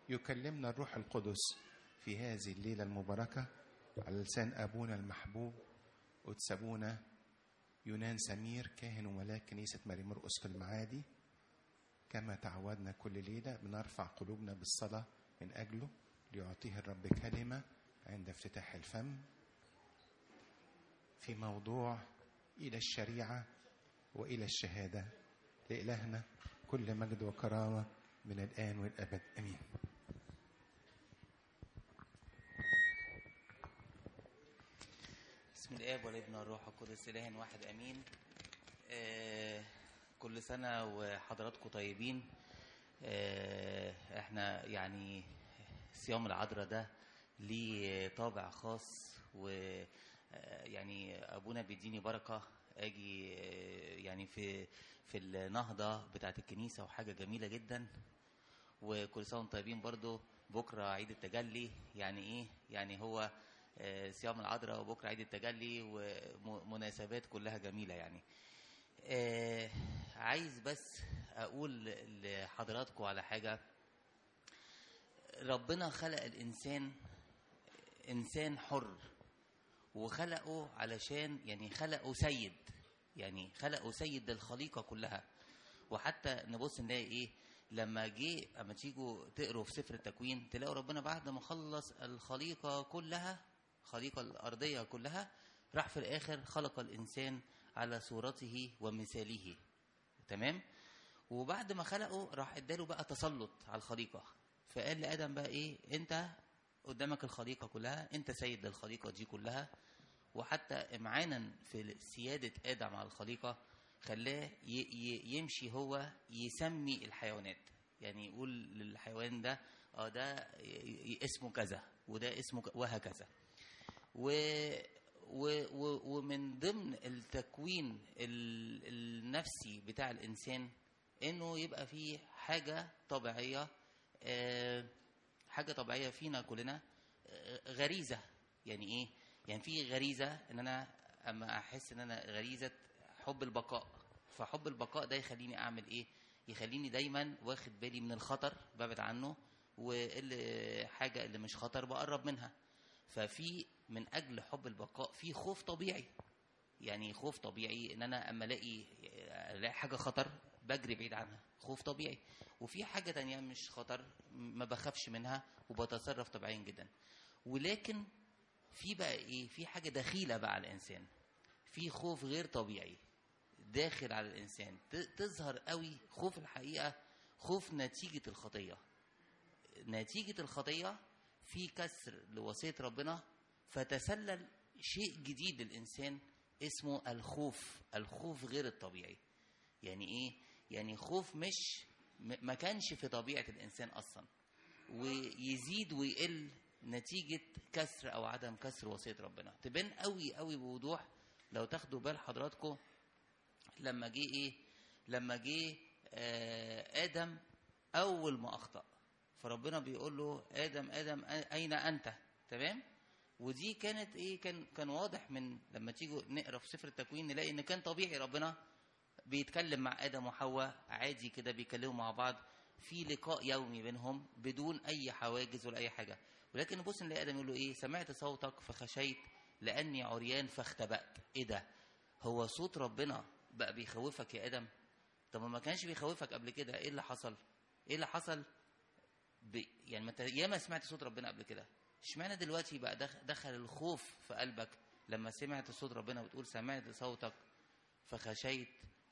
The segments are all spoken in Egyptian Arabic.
يكلمنا الروح القدس في هذه الليلة المباركة على لسان أبونا المحبوب وتسابونا يونان سمير كاهن وملاك كنيسة ماري مرقس في المعادي كما تعودنا كل ليلة بنرفع قلوبنا بالصلاة من أجله ليعطيه الرب كلمة عند افتتاح الفم في موضوع إلى الشريعة وإلى الشهادة لإلهنا كل مجد وكرامة من الآن والأبد أمين بسم الاب والابن والروح القدس اله واحد امين آه كل سنه وحضراتكم طيبين آه احنا يعني صيام العذراء ده ليه طابع خاص و آه، يعني ابونا بيديني بركه اجي آه، يعني في في النهضه بتاعه الكنيسه وحاجه جميله جدا وكل سنه وانتم طيبين برضو بكره عيد التجلي يعني ايه يعني هو آه، صيام العذراء وبكره عيد التجلي ومناسبات كلها جميله يعني آه، عايز بس اقول لحضراتكم على حاجه ربنا خلق الانسان انسان حر وخلقه علشان يعني خلقه سيد يعني خلقه سيد للخليقه كلها وحتى نبص نلاقي ايه لما جه اما تيجوا تقروا في سفر التكوين تلاقوا ربنا بعد ما خلص الخليقه كلها الخليقه الارضيه كلها راح في الاخر خلق الانسان على صورته ومثاله تمام وبعد ما خلقه راح اداله بقى تسلط على الخليقه فقال لادم بقى ايه انت قدامك الخليقه كلها انت سيد للخليقه دي كلها وحتى امعانا في سياده ادم على الخليقه خلاه ي- ي- يمشي هو يسمي الحيوانات يعني يقول للحيوان ده اه ده ي- ي- اسمه كذا وده اسمه ك- وهكذا و و و ومن ضمن التكوين ال- النفسي بتاع الانسان انه يبقى فيه حاجه طبيعيه آه، حاجه طبيعيه فينا كلنا آه، غريزه يعني ايه يعني في غريزه ان انا اما احس ان انا غريزه حب البقاء فحب البقاء ده يخليني اعمل ايه يخليني دايما واخد بالي من الخطر ببعد عنه واللي حاجه اللي مش خطر بقرب منها ففي من اجل حب البقاء في خوف طبيعي يعني خوف طبيعي ان انا اما الاقي الاقي حاجه خطر بجري بعيد عنها خوف طبيعي وفي حاجه تانية مش خطر ما بخافش منها وبتصرف طبيعيا جدا ولكن في بقى ايه في حاجه دخيله بقى على الانسان في خوف غير طبيعي داخل على الانسان ت- تظهر قوي خوف الحقيقه خوف نتيجه الخطيه نتيجه الخطيه في كسر لوصيه ربنا فتسلل شيء جديد للانسان اسمه الخوف الخوف غير الطبيعي يعني ايه يعني خوف مش م- ما كانش في طبيعه الانسان اصلا ويزيد ويقل نتيجه كسر او عدم كسر وصيه ربنا تبان قوي قوي بوضوح لو تاخدوا بال حضراتكم لما جه ايه لما جه آه ادم اول ما اخطا فربنا بيقول له ادم ادم اين انت تمام ودي كانت ايه كان كان واضح من لما تيجوا نقرا في سفر التكوين نلاقي ان كان طبيعي ربنا بيتكلم مع ادم وحواء عادي كده بيتكلموا مع بعض في لقاء يومي بينهم بدون اي حواجز ولا اي حاجه ولكن نبص نلاقي ادم يقول له ايه سمعت صوتك فخشيت لاني عريان فاختبأت ايه ده هو صوت ربنا بقى بيخوفك يا ادم طب ما كانش بيخوفك قبل كده ايه اللي حصل ايه اللي حصل ب... يعني ما انت ياما سمعت صوت ربنا قبل كده اشمعنى دلوقتي بقى دخ... دخل الخوف في قلبك لما سمعت صوت ربنا وتقول سمعت صوتك فخشيت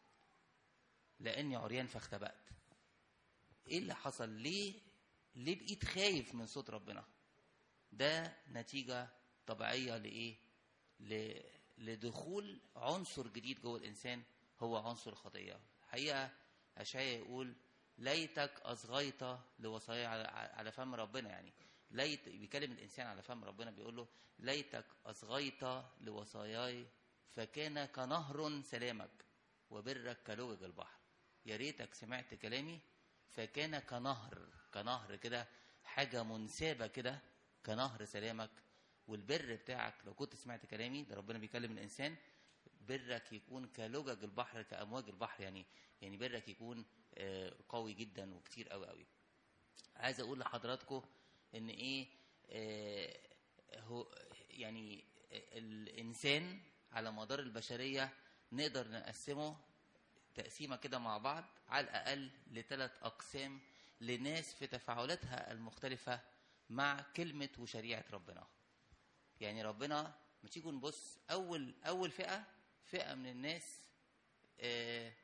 لاني عريان فاختبأت ايه اللي حصل ليه ليه بقيت خايف من صوت ربنا ده نتيجة طبيعية لإيه ل... لدخول عنصر جديد جوه الإنسان هو عنصر الخطية الحقيقة أشعيا يقول ليتك أصغيت لوصايا على, على فم ربنا يعني ليت بيكلم الإنسان على فم ربنا بيقول له ليتك أصغيت لوصاياي فكان كنهر سلامك وبرك كلوج البحر يا ريتك سمعت كلامي فكان كنهر كنهر كده حاجة منسابة كده كنهر سلامك والبر بتاعك لو كنت سمعت كلامي ده ربنا بيكلم الإنسان برك يكون كلجج البحر كأمواج البحر يعني يعني برك يكون آه، قوي جدا وكتير قوي قوي عايز اقول لحضراتكم ان ايه آه هو يعني الانسان على مدار البشريه نقدر نقسمه تقسيمه كده مع بعض على الاقل لثلاث اقسام لناس في تفاعلاتها المختلفه مع كلمه وشريعه ربنا يعني ربنا ما تيجوا نبص اول اول فئه فئه من الناس آه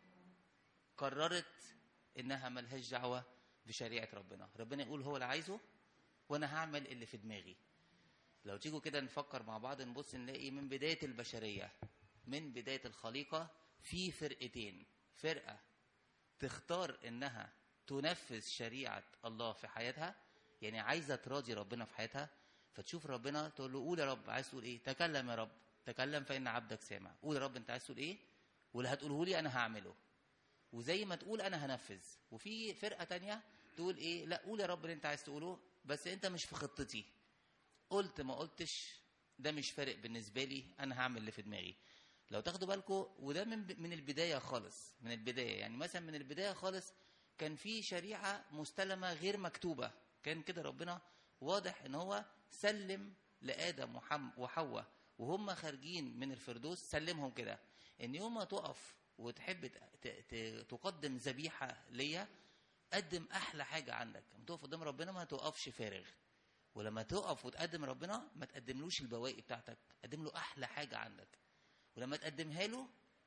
قررت انها ملهاش دعوه بشريعه ربنا ربنا يقول هو اللي عايزه وانا هعمل اللي في دماغي لو تيجوا كده نفكر مع بعض نبص نلاقي من بدايه البشريه من بدايه الخليقه في فرقتين فرقه تختار انها تنفذ شريعه الله في حياتها يعني عايزه تراضي ربنا في حياتها فتشوف ربنا تقول له قول يا رب عايز تقول ايه تكلم يا رب تكلم فان عبدك سامع قول يا رب انت عايز تقول ايه واللي هتقوله لي انا هعمله وزي ما تقول انا هنفذ وفي فرقه تانية تقول ايه لا قول يا رب اللي انت عايز تقوله بس انت مش في خطتي قلت ما قلتش ده مش فارق بالنسبه لي انا هعمل اللي في دماغي لو تاخدوا بالكم وده من من البدايه خالص من البدايه يعني مثلا من البدايه خالص كان في شريعه مستلمه غير مكتوبه كان كده ربنا واضح ان هو سلم لادم وحم وحواء وهم خارجين من الفردوس سلمهم كده ان يوم ما تقف وتحب ت- ت- تقدم ذبيحه ليا قدم احلى حاجه عندك لما تقف قدام ربنا ما تقفش فارغ ولما تقف وتقدم ربنا ما تقدملوش البواقي بتاعتك قدم له احلى حاجه عندك ولما تقدمها له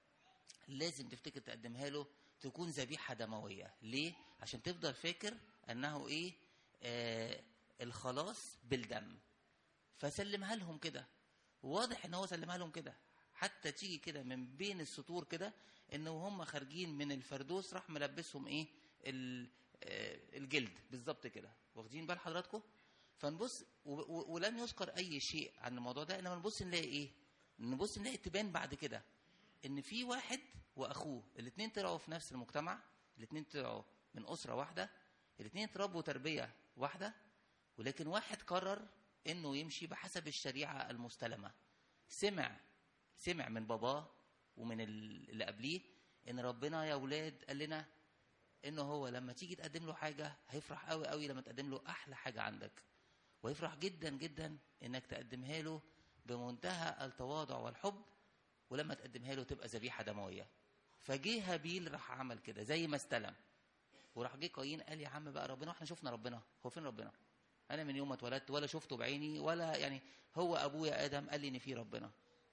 لازم تفتكر تقدمها له تكون ذبيحه دمويه ليه عشان تفضل فاكر انه ايه آه الخلاص بالدم فسلمها لهم كده واضح ان هو سلمها لهم كده حتى تيجي كده من بين السطور كده ان وهم خارجين من الفردوس راح ملبسهم ايه ال- آه، الجلد بالظبط كده واخدين بال حضراتكم فنبص و- و- ولم يذكر اي شيء عن الموضوع ده انما نبص نلاقي ايه نبص نلاقي تبان بعد كده ان في واحد واخوه الاثنين طلعوا في نفس المجتمع الاثنين طلعوا من اسره واحده الاثنين اتربوا تربيه واحده ولكن واحد قرر انه يمشي بحسب الشريعه المستلمه سمع سمع من باباه ومن ال- اللي قبليه ان ربنا يا ولاد قال لنا انه هو لما تيجي تقدم له حاجه هيفرح قوي قوي لما تقدم له احلى حاجه عندك ويفرح جدا جدا انك تقدمها له بمنتهى التواضع والحب ولما تقدمها له تبقى ذبيحه دمويه فجه هابيل راح عمل كده زي ما استلم وراح جه قايين قال يا عم بقى ربنا احنا شفنا ربنا هو فين ربنا انا من يوم ما اتولدت ولا شفته بعيني ولا يعني هو ابويا ادم قال لي ان في ربنا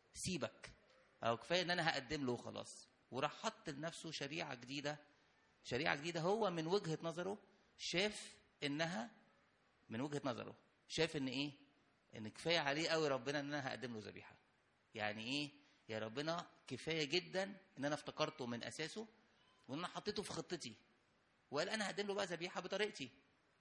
سيبك او كفايه ان انا هقدم له وخلاص وراح حط لنفسه شريعه جديده شريعه جديده هو من وجهه نظره شاف انها من وجهه نظره شاف ان ايه ان كفايه عليه قوي ربنا ان انا هقدم له ذبيحه يعني ايه يا ربنا كفايه جدا ان انا افتكرته من اساسه وان انا حطيته في خطتي وقال انا هقدم له بقى ذبيحه بطريقتي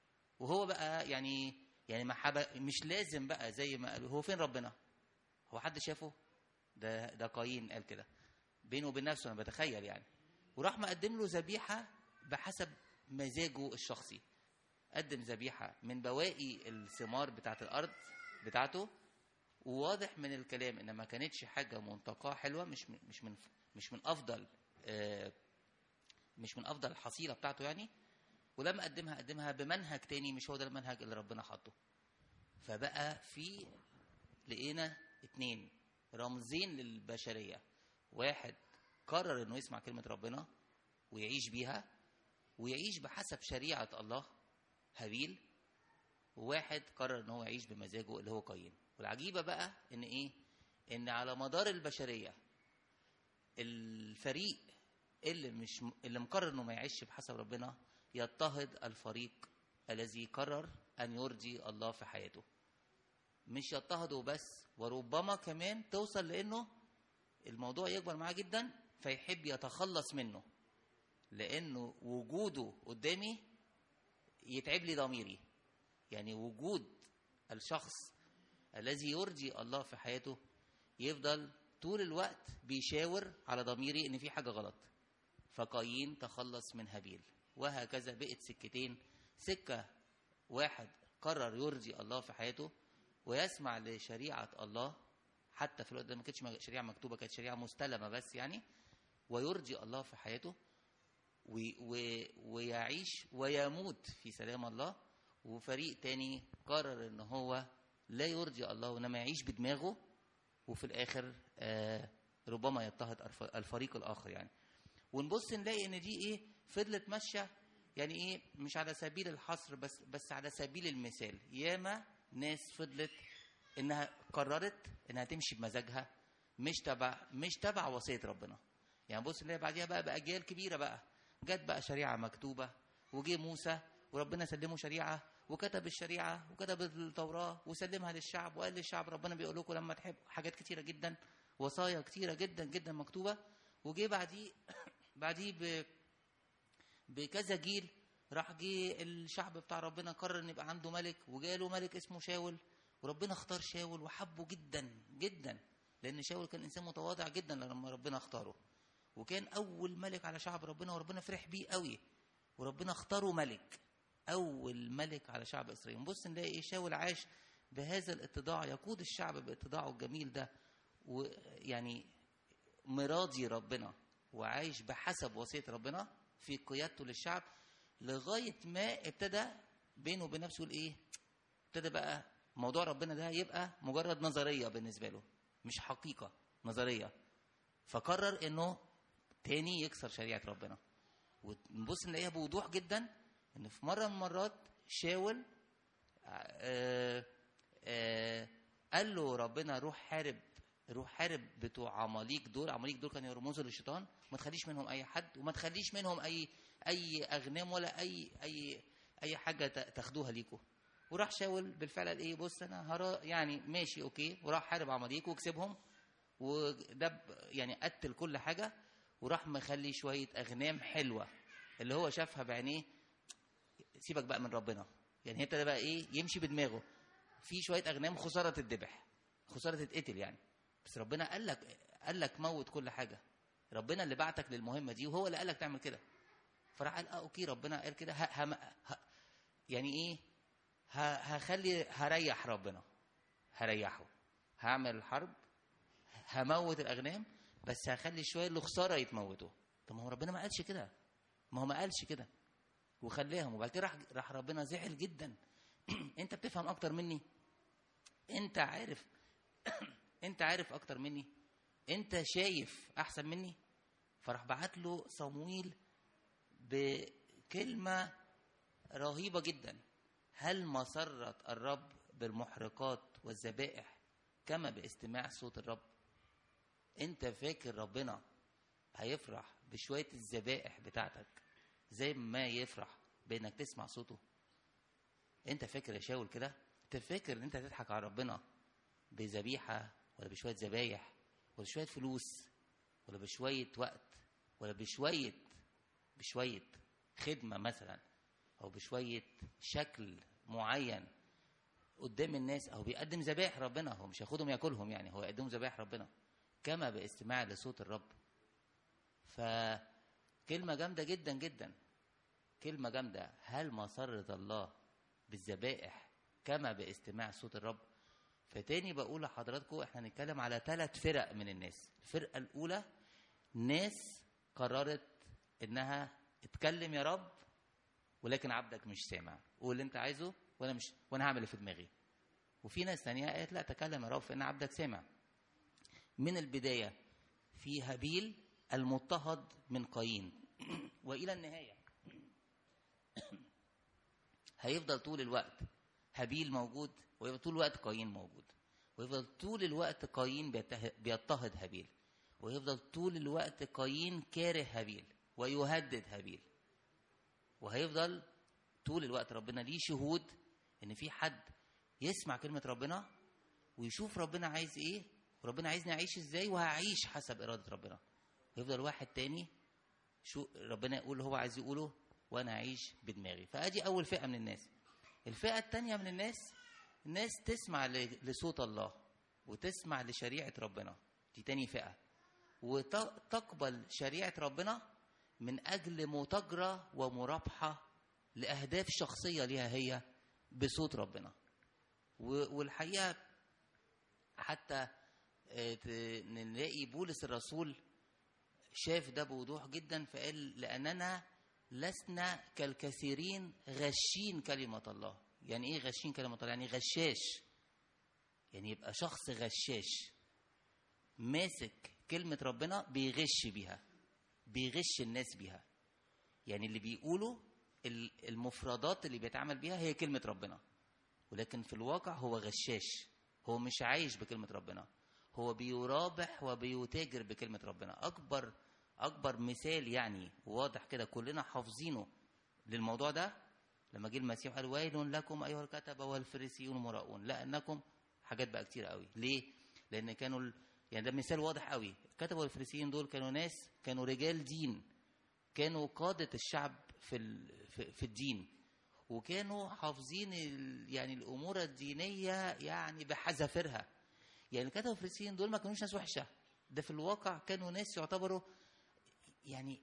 وهو بقى يعني يعني ما حب- مش لازم بقى زي ما قالوا هو فين ربنا هو حد شافه ده ده قايين قال كده بينه وبين نفسه انا بتخيل يعني وراح مقدم له ذبيحه بحسب مزاجه الشخصي قدم ذبيحه من بواقي الثمار بتاعه الارض بتاعته وواضح من الكلام ان ما كانتش حاجه منتقاه حلوه مش من مش من مش من افضل آه، مش من افضل الحصيله بتاعته يعني ولما قدمها قدمها بمنهج تاني مش هو ده المنهج اللي ربنا حاطه فبقى في لقينا اتنين رمزين للبشريه واحد قرر انه يسمع كلمه ربنا ويعيش بيها ويعيش بحسب شريعه الله هابيل وواحد قرر ان هو يعيش بمزاجه اللي هو قايين والعجيبه بقى ان ايه ان على مدار البشريه الفريق اللي مش اللي مقرر انه ما يعيش بحسب ربنا يضطهد الفريق الذي قرر ان يرضي الله في حياته مش يضطهده بس وربما كمان توصل لانه الموضوع يكبر معاه جدا فيحب يتخلص منه لانه وجوده قدامي يتعب لي ضميري يعني وجود الشخص الذي يرضي الله في حياته يفضل طول الوقت بيشاور على ضميري ان في حاجه غلط فقايين تخلص من هابيل وهكذا بقت سكتين سكه واحد قرر يرضي الله في حياته ويسمع لشريعه الله حتى في الوقت ده ما كانتش شريعه مكتوبه كانت شريعه مستلمه بس يعني ويرضي الله في حياته وي- وي- ويعيش ويموت في سلام الله وفريق تاني قرر ان هو لا يرضي الله وانما يعيش بدماغه وفي الاخر آه ربما يضطهد الف- الفريق الاخر يعني ونبص نلاقي ان دي ايه فضلت ماشيه يعني ايه مش على سبيل الحصر بس بس على سبيل المثال ياما ناس فضلت انها قررت انها تمشي بمزاجها مش تبع مش تبع وصيه ربنا يعني بص نلاقي بعديها بقى باجيال كبيره بقى جت بقى شريعه مكتوبه وجه موسى وربنا سلمه شريعه وكتب الشريعه وكتب التوراه وسلمها للشعب وقال للشعب ربنا بيقول لكم لما تحب حاجات كتيره جدا وصايا كتيره جدا جدا مكتوبه وجه بعديه بعديه ب بكذا جيل راح جه الشعب بتاع ربنا قرر ان يبقى عنده ملك وجاله ملك اسمه شاول وربنا اختار شاول وحبه جدا جدا لان شاول كان انسان متواضع جدا لما ربنا اختاره وكان اول ملك على شعب ربنا وربنا فرح بيه قوي وربنا اختاره ملك اول ملك على شعب اسرائيل نبص نلاقي ايه شاول عاش بهذا الاتضاع يقود الشعب باتضاعه الجميل ده ويعني مراضي ربنا وعايش بحسب وصيه ربنا في قيادته للشعب لغايه ما ابتدى بينه وبين نفسه يقول ايه ابتدى بقى موضوع ربنا ده يبقى مجرد نظريه بالنسبه له مش حقيقه نظريه فقرر انه تاني يكسر شريعه ربنا ونبص نلاقيها بوضوح جدا ان في مره من المرات شاول آه آه قال له ربنا روح حارب روح حارب بتوع عماليق دول عماليق دول كانوا يرمزوا للشيطان ما تخليش منهم اي حد وما تخليش منهم اي اي اغنام ولا اي اي اي حاجه ت- تاخدوها ليكوا وراح شاول بالفعل قال ايه بص انا هرا يعني ماشي اوكي وراح حارب عماليق وكسبهم ودب يعني قتل كل حاجه وراح مخلي شويه اغنام حلوه اللي هو شافها بعينيه سيبك بقى من ربنا يعني ابتدى بقى ايه يمشي بدماغه في شويه اغنام خساره تتذبح خساره تتقتل يعني بس ربنا قال لك قال لك موت كل حاجه ربنا اللي بعتك للمهمه دي وهو اللي قال لك تعمل كده فراح قال اه اوكي ربنا قال كده ه- هم- ه- يعني ايه ه- هخلي هريح ربنا هريحه هعمل الحرب هموت الاغنام بس هخلي شويه اللي خساره يتموتوا طب ما هو ربنا ما قالش كده ما هو ما قالش كده وخلاهم وبعد كده راح راح ربنا زعل جدا انت بتفهم اكتر مني انت عارف انت عارف اكتر مني انت شايف احسن مني فراح بعت له صمويل بكلمه رهيبه جدا هل مسرت الرب بالمحرقات والذبائح كما باستماع صوت الرب انت فاكر ربنا هيفرح بشويه الذبائح بتاعتك زي ما يفرح بانك تسمع صوته انت فاكر يا شاول كده انت فاكر ان انت تضحك على ربنا بذبيحه ولا بشويه ذبايح ولا بشويه فلوس ولا بشويه وقت ولا بشويه بشويه خدمه مثلا او بشويه شكل معين قدام الناس او بيقدم ذبائح ربنا هو مش هياخدهم ياكلهم يعني هو يقدم ذبائح ربنا كما باستماع لصوت الرب فكلمه جامده جدا جدا كلمه جامده هل مسرة الله بالذبائح كما باستماع صوت الرب فتاني بقول لحضراتكم احنا هنتكلم على ثلاث فرق من الناس الفرقه الاولى ناس قررت انها اتكلم يا رب ولكن عبدك مش سامع قول اللي انت عايزه وانا مش وانا هعمل اللي في دماغي وفي ناس تانية قالت لا تكلم يا رب فان عبدك سامع من البدايه في هابيل المضطهد من قايين والى النهايه هيفضل طول الوقت هابيل موجود ويفضل طول الوقت قايين موجود ويفضل طول الوقت قايين بيته- بيضطهد هابيل ويفضل طول الوقت قايين كاره هابيل ويهدد هابيل وهيفضل طول الوقت ربنا ليه شهود ان في حد يسمع كلمه ربنا ويشوف ربنا عايز ايه وربنا عايزني اعيش ازاي وهعيش حسب اراده ربنا ويفضل واحد تاني شو ربنا يقول اللي هو عايز يقوله وانا اعيش بدماغي فادي اول فئه من الناس الفئه الثانيه من الناس الناس تسمع ل- لصوت الله وتسمع لشريعه ربنا دي تاني فئه وتقبل شريعه ربنا من اجل متاجره ومرابحه لاهداف شخصيه ليها هي بصوت ربنا و- والحقيقه حتى آه، ت- نلاقي بولس الرسول شاف ده بوضوح جدا فقال لأننا لسنا كالكثيرين غشين كلمة الله يعني ايه غشين كلمة الله يعني غشاش يعني يبقى شخص غشاش ماسك كلمة ربنا بيغش بيها بيغش الناس بيها يعني اللي بيقولوا ال- المفردات اللي بيتعامل بيها هي كلمة ربنا ولكن في الواقع هو غشاش هو مش عايش بكلمة ربنا هو بيرابح وبيتاجر بكلمة ربنا أكبر أكبر مثال يعني واضح كده كلنا حافظينه للموضوع ده لما جه المسيح قال ويل لكم أيها الكتبة والفريسيون المراؤون لأنكم حاجات بقى كتير قوي ليه؟ لأن كانوا ال... يعني ده مثال واضح قوي الكتبة والفريسيين دول كانوا ناس كانوا رجال دين كانوا قادة الشعب في ال... في, في الدين وكانوا حافظين ال... يعني الامور الدينيه يعني بحذافيرها يعني الكتبه والفريسيين دول ما كانوش ناس وحشه ده في الواقع كانوا ناس يعتبروا يعني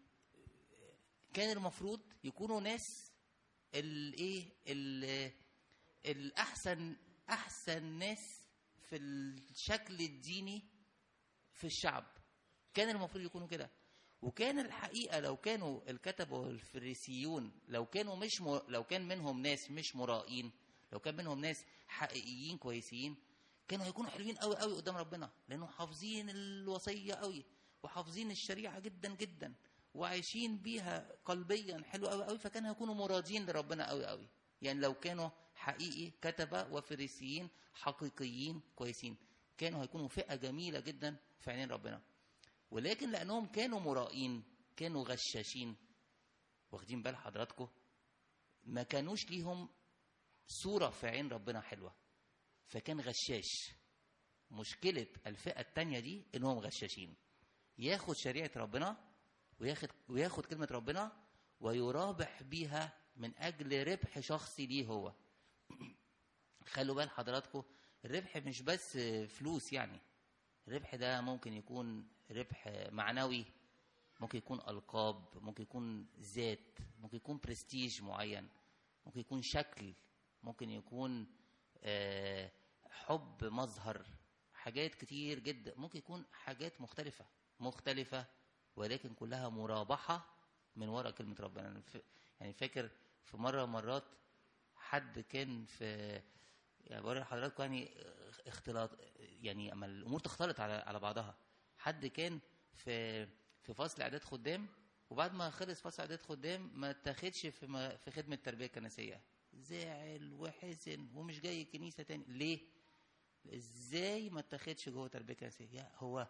كان المفروض يكونوا ناس الايه ال- الاحسن احسن ناس في الشكل الديني في الشعب كان المفروض يكونوا كده وكان الحقيقه لو كانوا الكتبه والفريسيون لو كانوا مش م... لو كان منهم ناس مش مرائين لو كان منهم ناس حقيقيين كويسين كانوا هيكونوا حلوين قوي قوي قدام ربنا لانهم حافظين الوصيه قوي وحافظين الشريعه جدا جدا وعايشين بيها قلبيا حلو قوي قوي فكانوا هيكونوا مرادين لربنا قوي قوي يعني لو كانوا حقيقي كتبه وفريسيين حقيقيين كويسين كانوا هيكونوا فئه جميله جدا في عينين ربنا ولكن لانهم كانوا مرائين كانوا غشاشين واخدين بال حضراتكم ما كانوش ليهم صوره في عين ربنا حلوه فكان غشاش مشكله الفئه التانية دي انهم غشاشين ياخد شريعه ربنا وياخد وياخد كلمه ربنا ويرابح بيها من اجل ربح شخصي ليه هو خلوا بال حضراتكم الربح مش بس فلوس يعني الربح ده ممكن يكون ربح معنوي ممكن يكون ألقاب ممكن يكون ذات ممكن يكون برستيج معين ممكن يكون شكل ممكن يكون آه، حب مظهر حاجات كتير جدا ممكن يكون حاجات مختلفة مختلفة ولكن كلها مرابحة من وراء كلمة ربنا أنا ف- يعني فاكر في مرة مرات حد كان في يعني بوري لحضراتكم يعني اختلاط يعني اما الامور تختلط على على بعضها حد كان في في فصل اعداد خدام وبعد ما خلص فصل اعداد خدام ما اتاخدش في ما في خدمه التربيه الكنسيه زعل وحزن ومش جاي الكنيسه تاني ليه ازاي ما اتاخدش جوه تربيه كنسيه يا هو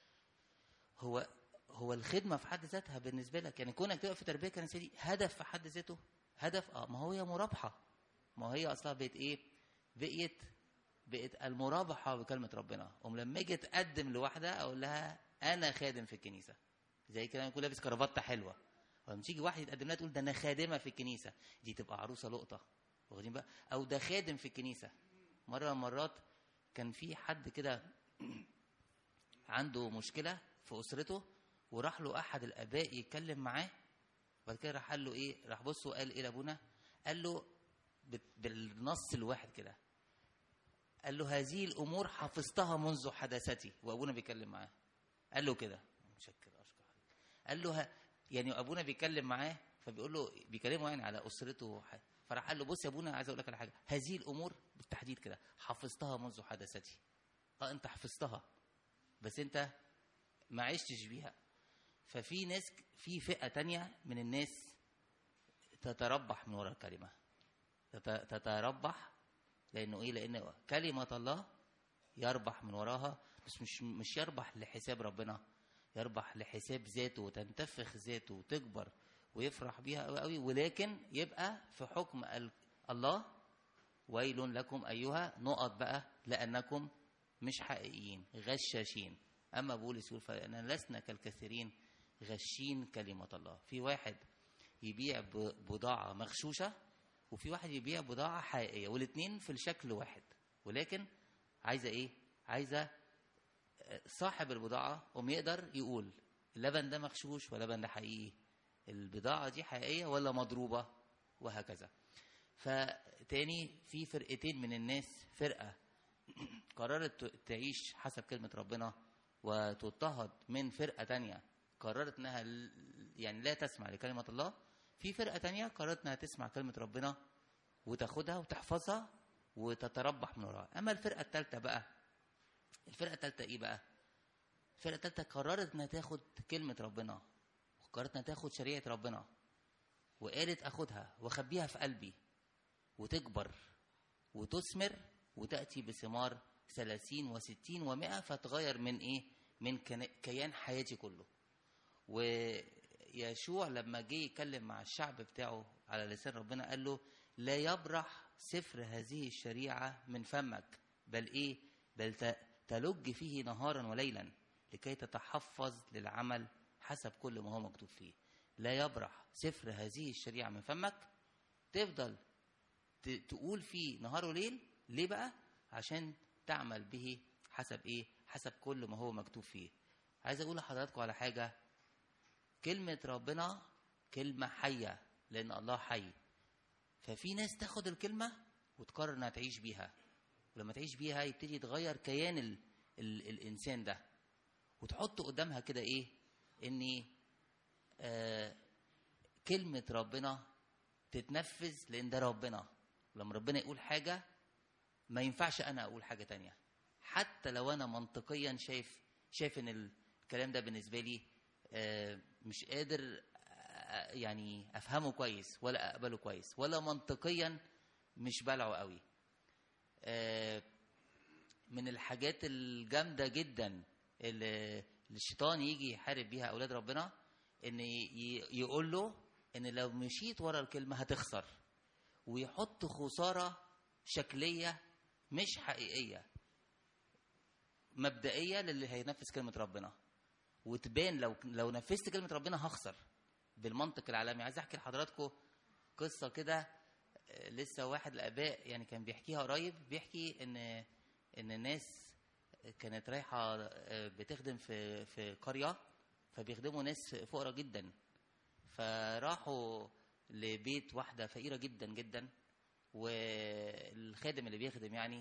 هو هو الخدمه في حد ذاتها بالنسبه لك يعني كونك تبقى في تربيه كنسيه دي هدف في حد ذاته هدف اه ما هو هي مرابحه ما هي اصلا بقت ايه بقيت بقت المرابحه بكلمه ربنا ام لما اجي اتقدم لواحده اقول لها انا خادم في الكنيسه زي كده يكون لابس كرافته حلوه ولما تيجي واحد يتقدم لها تقول ده انا خادمه في الكنيسه دي تبقى عروسه لقطه واخدين بقى او ده خادم في الكنيسه مره من المرات كان في حد كده عنده مشكله في اسرته وراح له احد الاباء يتكلم معاه وبعد كده راح قال له ايه راح بص وقال ايه لابونا قال له بت- بالنص الواحد كده قال له هذه الامور حفظتها منذ حدثتي وابونا بيتكلم معاه قال له كده متشكر اشكر حضرتك. قال له ه... يعني ابونا بيتكلم معاه فبيقول له بيكلمه يعني على اسرته وح... فراح قال له بص يا ابونا عايز اقول لك على حاجه هذه الامور بالتحديد كده حفظتها منذ حدثتي اه انت حفظتها بس انت ما عشتش بيها ففي ناس في فئه تانية من الناس تتربح من وراء الكلمه تت- تتربح لانه ايه لان كلمه الله يربح من وراها بس مش مش يربح لحساب ربنا يربح لحساب ذاته وتنتفخ ذاته وتكبر ويفرح بيها قوي قوي ولكن يبقى في حكم ال- الله ويل لكم ايها نقط بقى لانكم مش حقيقيين غشاشين اما بولس يقول فاننا لسنا كالكثيرين غشين كلمه الله في واحد يبيع ب- بضاعه مغشوشه وفي واحد يبيع بضاعه حقيقيه والاثنين في الشكل واحد ولكن عايزه ايه عايزه آه، صاحب البضاعه قوم يقدر يقول اللبن ده مغشوش ولا اللبن ده حقيقي البضاعه دي حقيقيه ولا مضروبه وهكذا فتاني في فرقتين من الناس فرقه قررت ت- تعيش حسب كلمة ربنا وتضطهد من فرقة تانية قررت انها ل- يعني لا تسمع لكلمة الله في فرقة تانية قررت انها تسمع كلمة ربنا وتاخدها وتحفظها وتتربح من وراها اما الفرقه الثالثه بقى الفرقه الثالثه ايه بقى الفرقه الثالثه قررت انها تاخد كلمه ربنا وقررت انها تاخد شريعه ربنا وقالت اخدها واخبيها في قلبي وتكبر وتثمر وتاتي بثمار ثلاثين وستين ومائة فتغير من ايه من كن- كيان حياتي كله ويشوع لما جه يتكلم مع الشعب بتاعه على لسان ربنا قال له لا يبرح سفر هذه الشريعة من فمك بل ايه بل ت- تلج فيه نهارا وليلا لكي تتحفظ للعمل حسب كل ما هو مكتوب فيه لا يبرح سفر هذه الشريعة من فمك تفضل ت- تقول فيه نهار وليل ليه بقى عشان تعمل به حسب ايه حسب كل ما هو مكتوب فيه عايز اقول لحضراتكم على حاجه كلمه ربنا كلمه حيه لان الله حي ففي ناس تاخد الكلمه وتقرر انها تعيش بيها ولما تعيش بيها يبتدي يتغير كيان ال ال الانسان ده وتحط قدامها كده ايه ان آه كلمه ربنا تتنفذ لان ده ربنا لما ربنا يقول حاجه ما ينفعش انا اقول حاجه تانية حتى لو انا منطقيا شايف شايف ان الكلام ده بالنسبه لي آه، مش قادر آه، يعني افهمه كويس ولا اقبله كويس ولا منطقيا مش بلعه قوي آه، من الحاجات الجامده جدا اللي اللي الشيطان يجي يحارب بيها اولاد ربنا ان ي- يقول له ان لو مشيت ورا الكلمه هتخسر ويحط خساره شكليه مش حقيقيه مبدئيه للي هينفذ كلمه ربنا وتبان لو لو نفذت كلمه ربنا هخسر بالمنطق العالمي عايز احكي لحضراتكم قصه كده آه، لسه واحد الاباء يعني كان بيحكيها قريب بيحكي ان ان الناس كانت رايحه آه، بتخدم في في قريه فبيخدموا ناس فقراء جدا فراحوا لبيت واحده فقيره جدا جدا والخادم اللي بيخدم يعني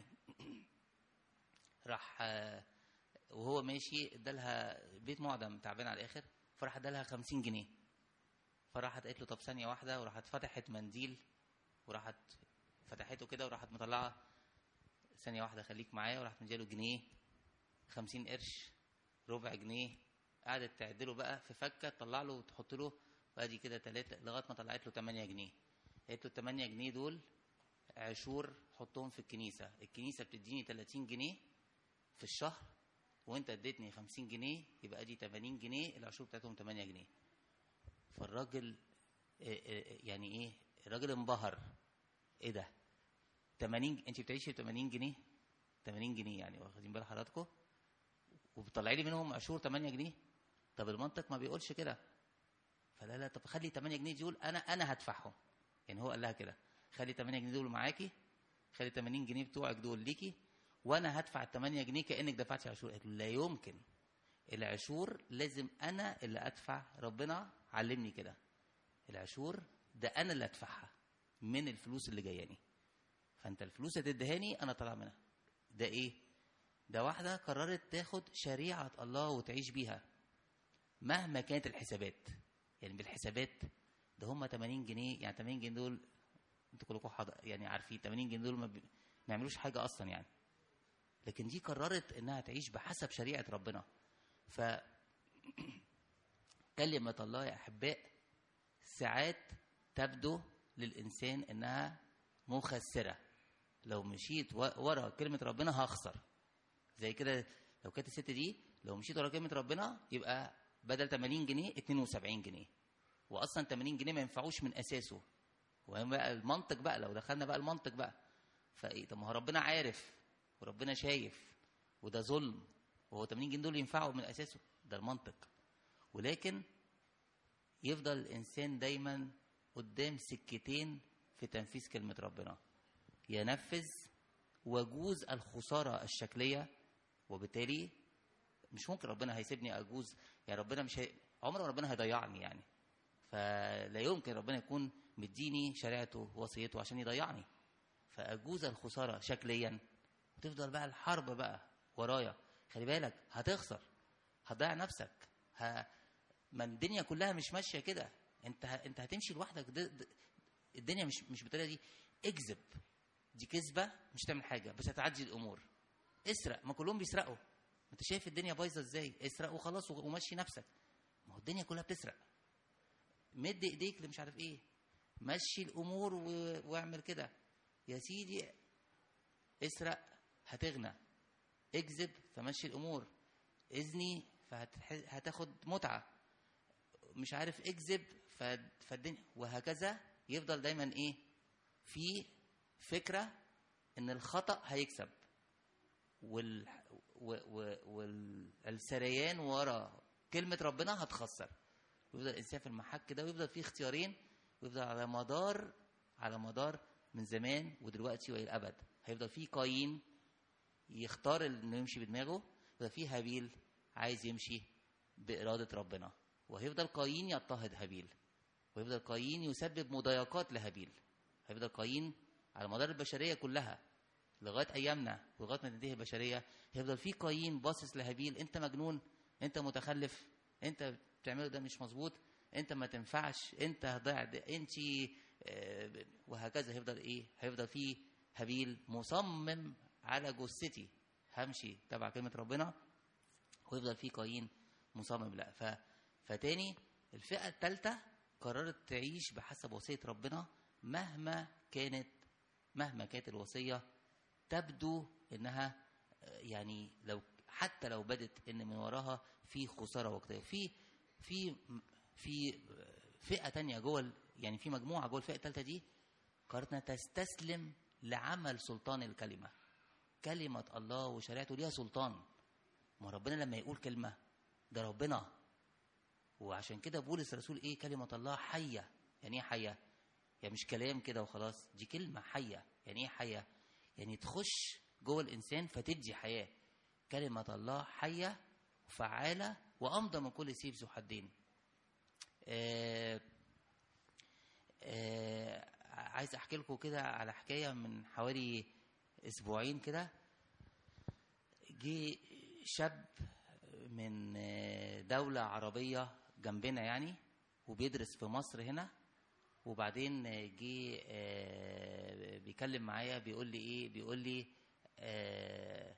راح آه، وهو ماشي ادالها بيت معدم تعبان على الاخر فراح ادالها 50 جنيه فراحت قالت له طب ثانيه واحده وراحت فتحت منديل وراحت فتحته كده وراحت مطلعه ثانيه واحده خليك معايا وراحت مديله جنيه 50 قرش ربع جنيه قعدت تعدله بقى في فكه تطلع له وتحط له وادي كده ثلاثه لغايه ما طلعت له 8 جنيه قالت له 8 جنيه دول عشور حطهم في الكنيسه الكنيسه بتديني 30 جنيه في الشهر وانت اديتني 50 جنيه يبقى دي 80 جنيه العشور بتاعتهم 8 جنيه فالراجل آه، آه، يعني ايه الراجل انبهر ايه ده 80 انت بتعيشي ب 80 جنيه 80 جنيه يعني واخدين بال حضراتكم وبتطلعي لي منهم عشور 8 جنيه طب المنطق ما بيقولش كده فلا لا طب خلي 8 جنيه دول انا انا هدفعهم يعني هو قال لها كده خلي 8 جنيه دول معاكي خلي 80 جنيه بتوعك دول ليكي وانا هدفع ال 8 جنيه كانك دفعتي عشور قالت له لا يمكن العشور لازم انا اللي ادفع ربنا علمني كده العشور ده انا اللي ادفعها من الفلوس اللي جاياني فانت الفلوس هتدهاني انا طالع منها ده ايه ده واحده قررت تاخد شريعه الله وتعيش بيها مهما كانت الحسابات يعني بالحسابات ده هم 80 جنيه يعني 80 جنيه دول انتوا كلكم حضر يعني عارفين 80 جنيه دول ما, بي... ما يعملوش حاجه اصلا يعني لكن دي قررت انها تعيش بحسب شريعه ربنا ف كلمه الله يا احباء ساعات تبدو للانسان انها مخسره لو مشيت و- ورا كلمه ربنا هخسر زي كده لو كانت الست دي لو مشيت ورا كلمه ربنا يبقى بدل 80 جنيه 72 جنيه واصلا 80 جنيه ما ينفعوش من اساسه وهم بقى المنطق بقى لو دخلنا بقى المنطق بقى فايه طب ما هو ربنا عارف وربنا شايف وده ظلم وهو 80 جنيه دول ينفعوا من اساسه ده المنطق ولكن يفضل الانسان دايما قدام سكتين في تنفيذ كلمه ربنا ينفذ وجوز الخساره الشكليه وبالتالي مش ممكن ربنا هيسيبني اجوز يعني ربنا مش هي... عمر ما ربنا هيضيعني يعني فلا يمكن ربنا يكون مديني شريعته وصيته عشان يضيعني فاجوز الخساره شكليا وتفضل بقى الحرب بقى ورايا خلي بالك هتخسر هتضيع نفسك ه... ما الدنيا كلها مش ماشيه كده انت ه... انت هتمشي لوحدك د... د... الدنيا مش مش بالطريقه دي اكذب دي كذبه مش هتعمل حاجه بس هتعدي الامور اسرق ما كلهم بيسرقوا انت شايف الدنيا بايظه ازاي اسرق وخلاص ومشي نفسك ما هو الدنيا كلها بتسرق مد ايديك اللي مش عارف ايه مشي الامور و... واعمل كده يا سيدي اسرق هتغنى اكذب فمشي الامور اذني فهتاخد متعه مش عارف اكذب ف- فالدنيا وهكذا يفضل دايما ايه في فكره ان الخطا هيكسب وال و- و- والسريان ورا كلمه ربنا هتخسر ويفضل الانسان في المحك ده ويفضل فيه اختيارين ويفضل على مدار على مدار من زمان ودلوقتي والى الابد هيفضل فيه قايين يختار انه يمشي بدماغه يفضل فيه هابيل عايز يمشي باراده ربنا وهيفضل قايين يضطهد هابيل ويفضل قايين يسبب مضايقات لهابيل هيفضل قايين على مدار البشريه كلها لغايه ايامنا ولغايه ما تنتهي البشريه هيفضل في قايين باصص لهابيل انت مجنون انت متخلف انت بتعمله ده مش مظبوط انت ما تنفعش انت ضعت انت آه، وهكذا هيفضل ايه هيفضل في هابيل مصمم على جثتي همشي تبع كلمه ربنا ويفضل في قايين مصمم لا ف... فتاني الفئه الثالثه قررت تعيش بحسب وصيه ربنا مهما كانت مهما كانت الوصيه تبدو انها آه، يعني لو حتى لو بدت ان من وراها في خساره وقتيه في في في فئه تانية جوه ال- يعني في مجموعه جوه الفئه الثالثه دي قررت انها تستسلم لعمل سلطان الكلمه كلمه الله وشريعته ليها سلطان ما ربنا لما يقول كلمه ده ربنا وعشان كده بولس الرسول ايه كلمه الله حيه يعني ايه حيه يعني مش كلام كده وخلاص دي كلمه حيه يعني ايه حيه يعني تخش جوه الانسان فتدي حياه كلمه الله حيه وفعاله وامضى من كل سيف ذو حدين آه آه عايز احكي لكم كده على حكايه من حوالي اسبوعين كده جه شاب من آه، دولة عربية جنبنا يعني وبيدرس في مصر هنا وبعدين آه، جه آه، بيكلم معايا بيقول لي ايه بيقول لي آه،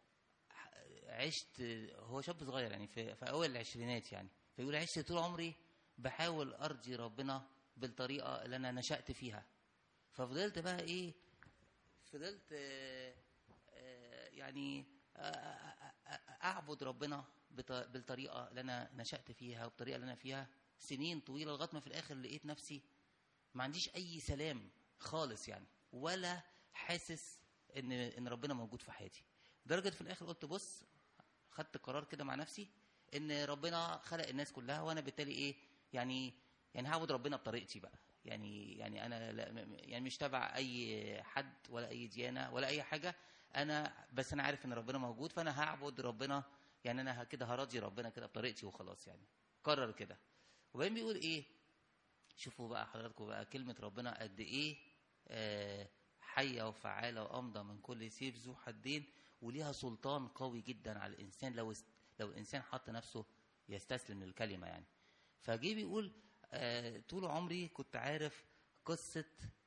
عشت هو شاب صغير يعني في, في اول العشرينات يعني فيقول عشت طول عمري بحاول ارضي ربنا بالطريقه اللي انا نشات فيها ففضلت بقى ايه فضلت آه، آه، يعني آه، آه، آه، اعبد ربنا بط- بالطريقه اللي انا نشات فيها والطريقه اللي انا فيها سنين طويله لغايه ما في الاخر لقيت نفسي ما عنديش اي سلام خالص يعني ولا حاسس ان ان ربنا موجود في حياتي لدرجه في الاخر قلت بص خدت قرار كده مع نفسي ان ربنا خلق الناس كلها وانا بالتالي ايه يعني يعني هعبد ربنا بطريقتي بقى يعني يعني انا لا م- م- يعني مش تبع اي حد ولا اي ديانه ولا اي حاجه انا بس انا عارف ان ربنا موجود فانا هعبد ربنا يعني انا ه- كده هراضي ربنا كده بطريقتي وخلاص يعني قرر كده وبعدين بيقول ايه شوفوا بقى حضراتكم بقى كلمة ربنا قد إيه آه، حية وفعالة وأمضى من كل سيف ذو حدين وليها سلطان قوي جدا على الإنسان لو است- لو الإنسان حط نفسه يستسلم للكلمة يعني فجي بيقول آه، طول عمري كنت عارف قصة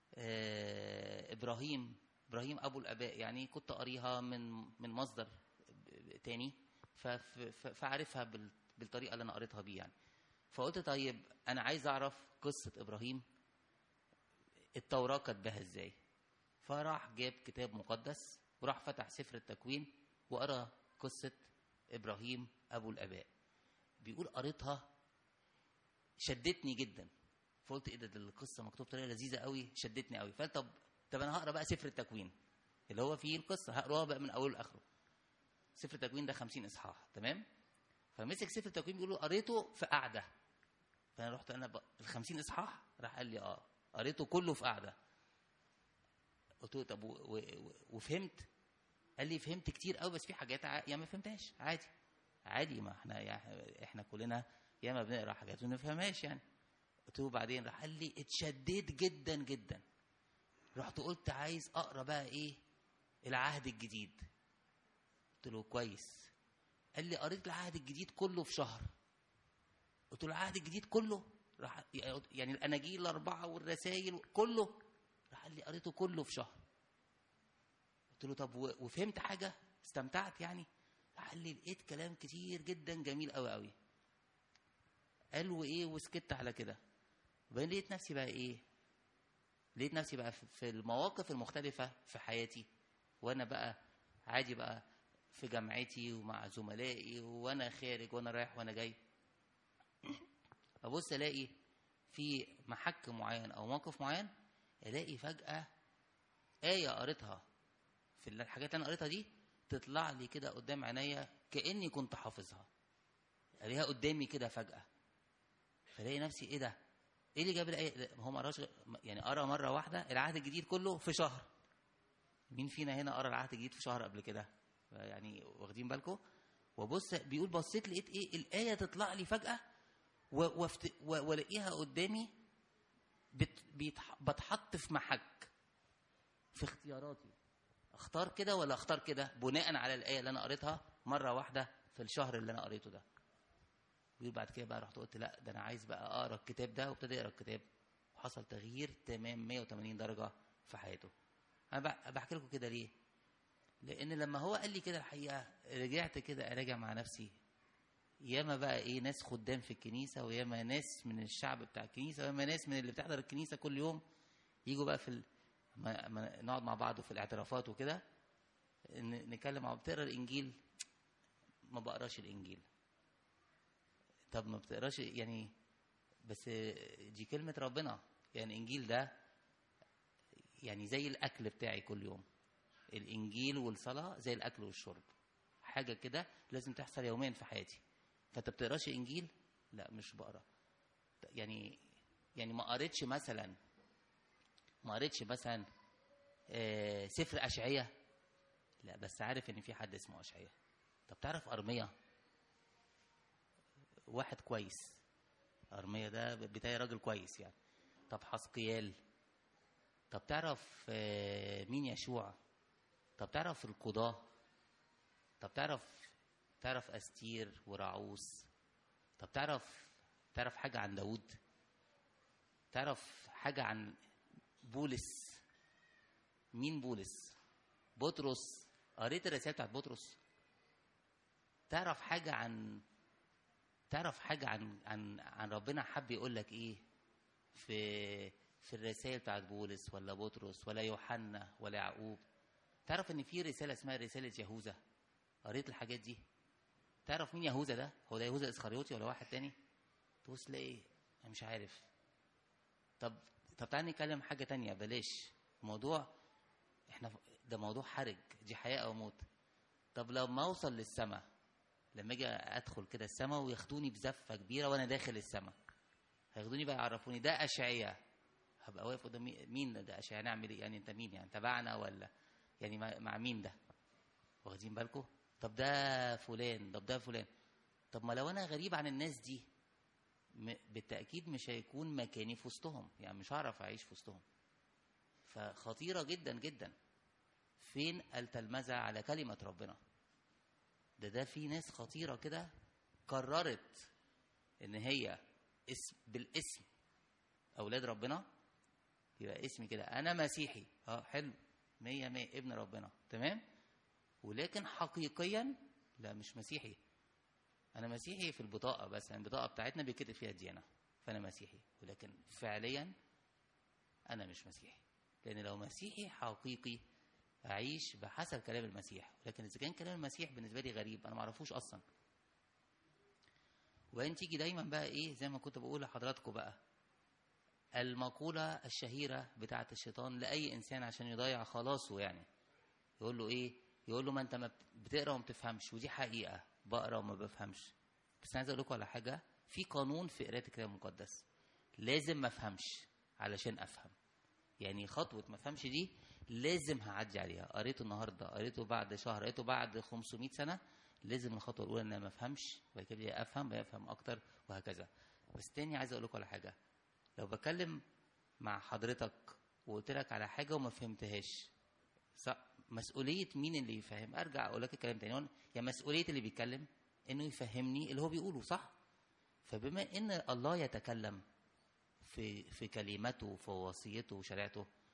آه، إبراهيم إبراهيم أبو الآباء يعني كنت قاريها من من مصدر تاني ف- ف- ف- فعارفها بال- بالطريقة اللي أنا قريتها بيه يعني فقلت طيب انا عايز اعرف قصه ابراهيم التوراه كاتباها ازاي فراح جاب كتاب مقدس وراح فتح سفر التكوين وقرا قصه ابراهيم ابو الاباء بيقول قريتها شدتني جدا فقلت ايه ده, ده القصه مكتوب بطريقه لذيذه قوي شدتني قوي فقلت طب طب انا هقرا بقى سفر التكوين اللي هو فيه القصه هقراها بقى من اوله لاخره سفر التكوين ده 50 اصحاح تمام فمسك سفر التكوين بيقول له قريته في قعده فانا رحت انا ب... ال 50 اصحاح راح قال لي اه قريته كله في قعده قلت له طب و... و... و... وفهمت قال لي فهمت كتير قوي بس في حاجات ع... يعني ما فهمتهاش عادي عادي ما احنا يعني احنا كلنا ياما بنقرا حاجات وما نفهمهاش يعني قلت له بعدين راح قال لي اتشديت جدا جدا رحت قلت عايز اقرا بقى ايه العهد الجديد قلت له كويس قال لي قريت العهد الجديد كله في شهر قلت له العهد الجديد كله راح يعني الاناجيل الاربعه والرسائل كله راح قال لي قريته كله في شهر قلت له طب و- وفهمت حاجه استمتعت يعني قال لي لقيت كلام كتير جدا جميل قوي قوي قال وايه وسكت على كده وبعدين لقيت نفسي بقى ايه لقيت نفسي بقى في- في المواقف المختلفه في حياتي وانا بقى عادي بقى في جامعتي ومع زملائي وانا خارج وانا رايح وانا جاي ابص الاقي في محك معين او موقف معين الاقي فجاه ايه قريتها في الحاجات اللي انا قريتها دي تطلع لي كده قدام عينيا كاني كنت حافظها الاقيها قدامي كده فجاه فلاقي نفسي ايه ده ايه اللي جاب الايه لا، هو ما قراش غير- يعني قرا مره واحده العهد الجديد كله في شهر مين فينا هنا قرا العهد الجديد في شهر قبل كده يعني واخدين بالكم وبص بيقول بصيت لقيت ايه الايه تطلع لي فجاه و- وافت- و- والاقيها قدامي بت بيتح- بتحط في محك في اختياراتي اختار كده ولا اختار كده بناء على الايه اللي انا قريتها مره واحده في الشهر اللي انا قريته ده بيقول بعد كده بقى رحت قلت لا ده انا عايز بقى اقرا الكتاب ده وابتدي اقرا الكتاب وحصل تغيير تمام 180 درجه في حياته انا بح- بحكي لكم كده ليه لان لما هو قال لي كده الحقيقه رجعت كده اراجع مع نفسي ياما بقى ايه ناس خدام في الكنيسه وياما ناس من الشعب بتاع الكنيسه وياما ناس من اللي بتحضر الكنيسه كل يوم يجوا بقى في ال... ما... ما نقعد مع بعض في الاعترافات وكده ن- نتكلم مع بتقرا الانجيل ما بقراش الانجيل طب ما بتقراش يعني بس دي كلمه ربنا يعني الانجيل ده يعني زي الاكل بتاعي كل يوم الانجيل والصلاه زي الاكل والشرب حاجه كده لازم تحصل يوميا في حياتي فانت بتقراش انجيل لا مش بقرا يعني يعني ما قريتش مثلا ما قريتش مثلا آه، سفر اشعياء لا بس عارف ان في حد اسمه اشعياء طب تعرف ارميا واحد كويس ارميا ده بتاعي راجل كويس يعني طب حسقيال طب تعرف آه، مين يشوع طب تعرف القضاه طب تعرف تعرف استير ورعوس طب تعرف تعرف حاجه عن داود تعرف حاجه عن بولس مين بولس بطرس قريت الرسائل بتاعت بطرس تعرف حاجه عن تعرف حاجه عن عن عن ربنا حب يقول لك ايه في في الرسائل بتاعت بولس ولا بطرس ولا يوحنا ولا يعقوب تعرف ان في رساله اسمها رساله يهوذا قريت الحاجات دي تعرف مين يهوذا ده هو ده يهوذا اسخريوطي ولا واحد تاني تبص تلاقي انا مش عارف طب طب تعالى نتكلم حاجه تانية بلاش موضوع احنا ده موضوع حرج دي حياه او موت طب لما اوصل للسماء لما اجي ادخل كده السماء وياخدوني بزفه كبيره وانا داخل السماء هياخدوني بقى يعرفوني ده اشعياء هبقى واقف قدام مين- مين ده اشعياء نعمل ايه يعني انت مين يعني تبعنا ولا يعني مع مع مين ده واخدين بالكم طب ده فلان طب ده فلان طب ما لو انا غريب عن الناس دي م- بالتاكيد مش هيكون مكاني في وسطهم يعني مش هعرف اعيش في وسطهم فخطيره جدا جدا فين التلمذه على كلمه ربنا ده ده في ناس خطيره كده قررت ان هي اسم بالاسم اولاد ربنا يبقى اسمي كده انا مسيحي اه حلو مية مية ابن ربنا تمام ولكن حقيقيا لا مش مسيحي انا مسيحي في البطاقه بس يعني البطاقه بتاعتنا بيتكتب فيها الديانه فانا مسيحي ولكن فعليا انا مش مسيحي لان لو مسيحي حقيقي اعيش بحسب كلام المسيح ولكن اذا كان كلام المسيح بالنسبه لي غريب انا ما اعرفوش اصلا وبعدين تيجي دايما بقى ايه زي ما كنت بقول لحضراتكم بقى المقولة الشهيرة بتاعة الشيطان لأي إنسان عشان يضيع خلاصه يعني يقول له إيه؟ يقول له ما أنت ما بتقرا وما بتفهمش ودي حقيقة بقرا وما بفهمش بس عايز أقول لكم على حاجة في قانون في قراءة الكتاب المقدس لازم ما أفهمش علشان أفهم يعني خطوة ما أفهمش دي لازم هعدي عليها قريته النهاردة قريته بعد شهر قريته بعد 500 سنة لازم الخطوة الأولى إن أنا ما أفهمش وبعد كده أفهم بقى أفهم أكتر وهكذا بس تاني عايز أقول لكم على حاجة لو بكلم مع حضرتك وقلت لك على حاجه وما فهمتهاش صح مسؤوليه مين اللي يفهم ارجع اقول لك الكلام تاني يا مسؤوليه اللي بيتكلم انه يفهمني اللي هو بيقوله صح فبما ان الله يتكلم في في كلمته وفي وصيته وشريعته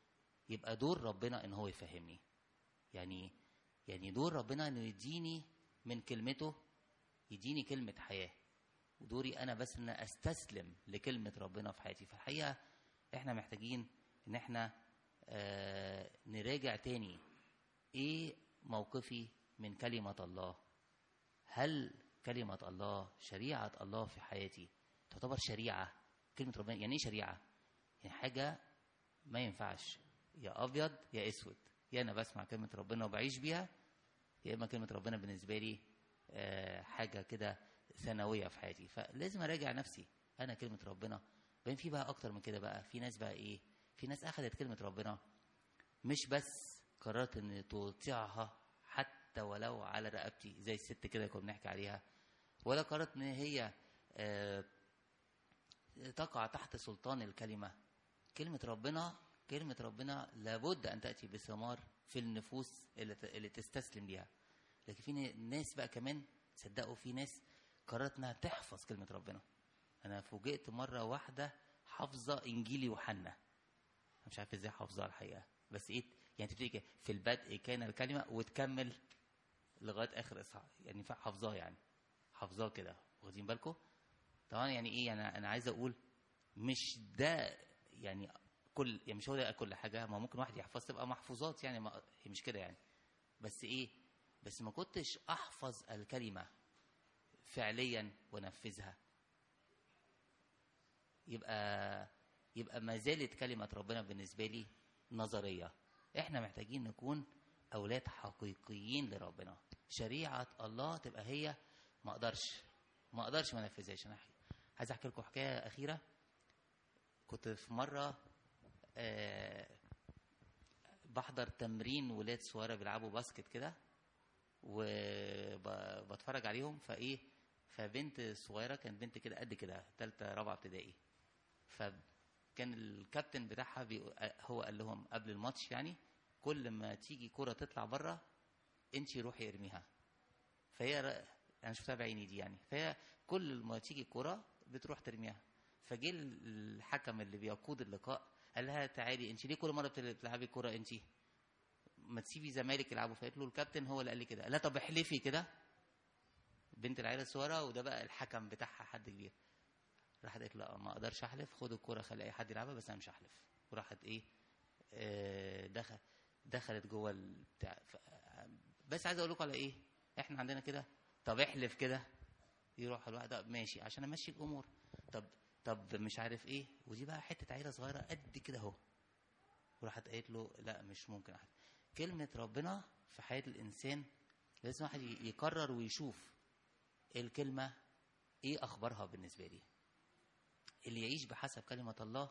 يبقى دور ربنا ان هو يفهمني يعني يعني دور ربنا انه يديني من كلمته يديني كلمة حياة ودوري انا بس ان استسلم لكلمة ربنا في حياتي فالحقيقة احنا محتاجين ان احنا آه نراجع تاني ايه موقفي من كلمة الله هل كلمة الله شريعة الله في حياتي تعتبر شريعة كلمة ربنا يعني ايه شريعة يعني حاجة ما ينفعش يا ابيض يا اسود يا انا بسمع كلمة ربنا وبعيش بيها يا اما كلمة ربنا بالنسبة لي آه حاجة كده ثانوية في حياتي فلازم اراجع نفسي انا كلمة ربنا بعدين في بقى اكتر من كده بقى في ناس بقى ايه في ناس اخذت كلمة ربنا مش بس قررت ان تطيعها حتى ولو على رقبتي زي الست كده كنا بنحكي عليها ولا قررت ان هي آه تقع تحت سلطان الكلمة كلمة ربنا كلمة ربنا لابد أن تأتي بثمار في النفوس اللي, اللي تستسلم ليها لكن في ناس بقى كمان صدقوا في ناس قررت انها تحفظ كلمة ربنا أنا فوجئت مرة واحدة حافظة إنجيل يوحنا مش عارف ازاي حافظها الحقيقة بس ايه يعني تبتدي كده في البدء كان الكلمة وتكمل لغاية آخر إصحاح يعني حافظاه يعني حافظاه كده واخدين بالكم طبعا يعني ايه يعني انا عايز اقول مش ده يعني كل يعني مش هو ده كل حاجه ما ممكن واحد يحفظ تبقى محفوظات يعني ما هي مش كده يعني بس ايه بس ما كنتش احفظ الكلمه فعليا وانفذها يبقى يبقى ما زالت كلمه ربنا بالنسبه لي نظريه احنا محتاجين نكون اولاد حقيقيين لربنا شريعه الله تبقى هي ما اقدرش ما اقدرش ما انفذهاش انا عايز احكي لكم حكايه اخيره كنت في مره أه بحضر تمرين ولاد صغيره بيلعبوا باسكت كده وبتفرج عليهم فايه فبنت صغيره كانت بنت كده قد كده ثالثه رابعه ابتدائي فكان الكابتن بتاعها بي... هو قال لهم قبل الماتش يعني كل ما تيجي كره تطلع بره انت روحي ارميها فهي انا شفتها بعيني دي يعني فهي كل ما تيجي كرة بتروح ترميها فجه الحكم اللي بيقود اللقاء قال لها تعالي انت ليه كل مره بتلعبي كرة انت ما تسيبي زمالك يلعبوا فقالت له الكابتن هو اللي قال لي كده لا طب احلفي كده بنت العيله الصغيره وده بقى الحكم بتاعها حد كبير راحت قالت لا ما اقدرش احلف خد الكرة خلي اي حد يلعبها بس انا مش هحلف وراحت ايه آه دخل دخلت جوه البتاع بس عايز اقول لكم على ايه احنا عندنا كده طب احلف كده يروح الواحد ماشي عشان امشي الامور طب طب مش عارف ايه ودي بقى حته عيله صغيره قد كده اهو وراحت قالت له لا مش ممكن احد كلمه ربنا في حياه الانسان لازم واحد يقرر ويشوف الكلمه ايه اخبارها بالنسبه لي اللي يعيش بحسب كلمه الله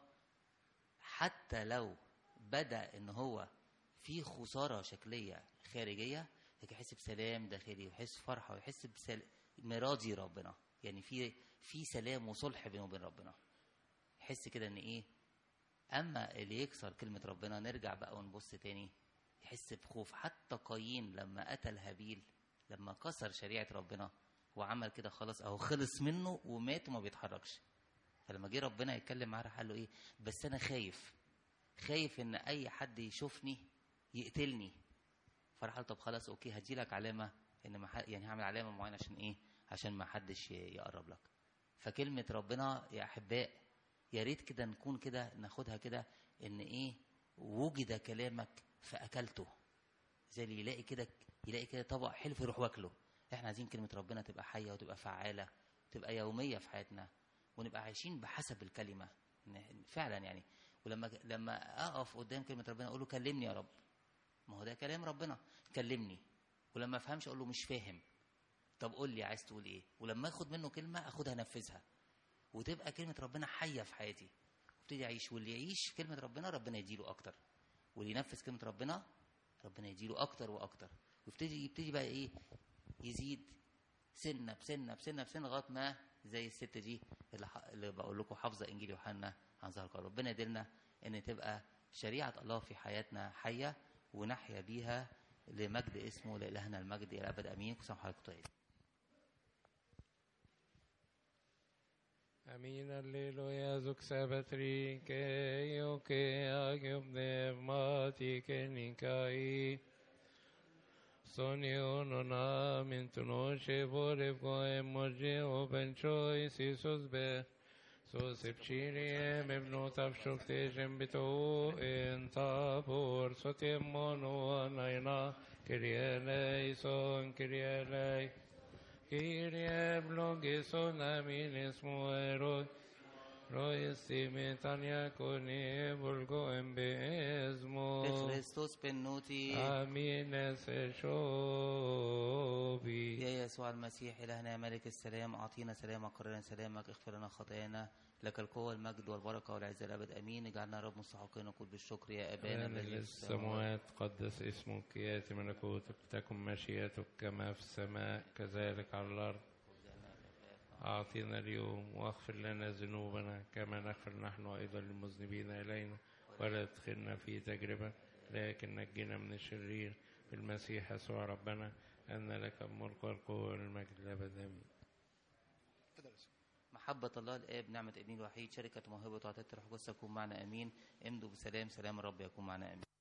حتى لو بدا ان هو في خساره شكليه خارجيه لكن يحس بسلام داخلي ويحس فرحه ويحس بسل... مراضي ربنا يعني في في سلام وصلح بينه وبين ربنا يحس كده ان ايه اما اللي يكسر كلمه ربنا نرجع بقى ونبص تاني يحس بخوف حتى قايين لما قتل هابيل لما كسر شريعه ربنا وعمل كده خلاص اهو خلص منه ومات وما بيتحركش فلما جه ربنا يتكلم معاه راح قال له ايه بس انا خايف خايف ان اي حد يشوفني يقتلني فراح قال طب خلاص اوكي هدي لك علامه ان ما يعني هعمل علامه معينه عشان ايه عشان ما حدش يقرب لك فكلمه ربنا يا احباء يا ريت كده نكون كده ناخدها كده ان ايه وجد كلامك فاكلته زي اللي يلاقي كده يلاقي كده طبق حلو يروح واكله احنا عايزين كلمه ربنا تبقى حيه وتبقى فعاله تبقى يوميه في حياتنا ونبقى عايشين بحسب الكلمه فعلا يعني ولما لما اقف قدام كلمه ربنا اقول له كلمني يا رب ما هو ده كلام ربنا كلمني ولما افهمش اقول له مش فاهم طب قول لي عايز تقول ايه ولما اخد منه كلمه اخدها انفذها وتبقى كلمه ربنا حيه في حياتي وابتدي اعيش واللي يعيش كلمه ربنا ربنا يديله اكتر واللي ينفذ كلمه ربنا ربنا يديله اكتر واكتر ويبتدي يبتدي بقى ايه يزيد سنه بسنه بسنه بسنه لغايه ما زي الست دي اللي, ح... اللي بقول لكم حافظه انجيل يوحنا عن ظهر قلب ربنا يديلنا ان تبقى شريعه الله في حياتنا حيه ونحيا بيها لمجد اسمه لإلهنا المجد إلى أبد أمين كل سنة وحضرتك طيب Amin alleluia zuk sabatri ke yo ke agyob dev mati ke nikai Sonio non amin tu noce vorev goem moje o benchoi sisus be So sepciriem evnotav shuktejem bito in tabor sotim mono anaina Kyrie eleison, Kyrie eleison Kyrie blogison aminis muerod, roisti metania coni vulgo embezmo. بخريستوس بنوتي Amin es shobi. يا يسوع المسيح إلهنا يا ملك السلام أعطينا سلامك قررنا سلامك اغفر لنا خطايانا لك القوة المجد والبركة والعزة الأبد أمين اجعلنا رب مستحقين نقول بالشكر يا أبانا أبانا الذي في السماوات للسماوات قدس اسمك يأتي ملكوتك تكن مشيئتك كما في السماء كذلك على الأرض أعطينا اليوم واغفر لنا ذنوبنا كما نغفر نحن أيضا للمذنبين إلينا ولا تدخلنا في تجربة لكن نجنا من الشرير بالمسيح يسوع ربنا أن لك الملك والقوة والمجد الأبد آمين محبة الله الآب نعمة ابنه الوحيد شركة موهبة وعطية الروح القدس تكون معنا أمين امضوا بسلام سلام الرب يكون معنا أمين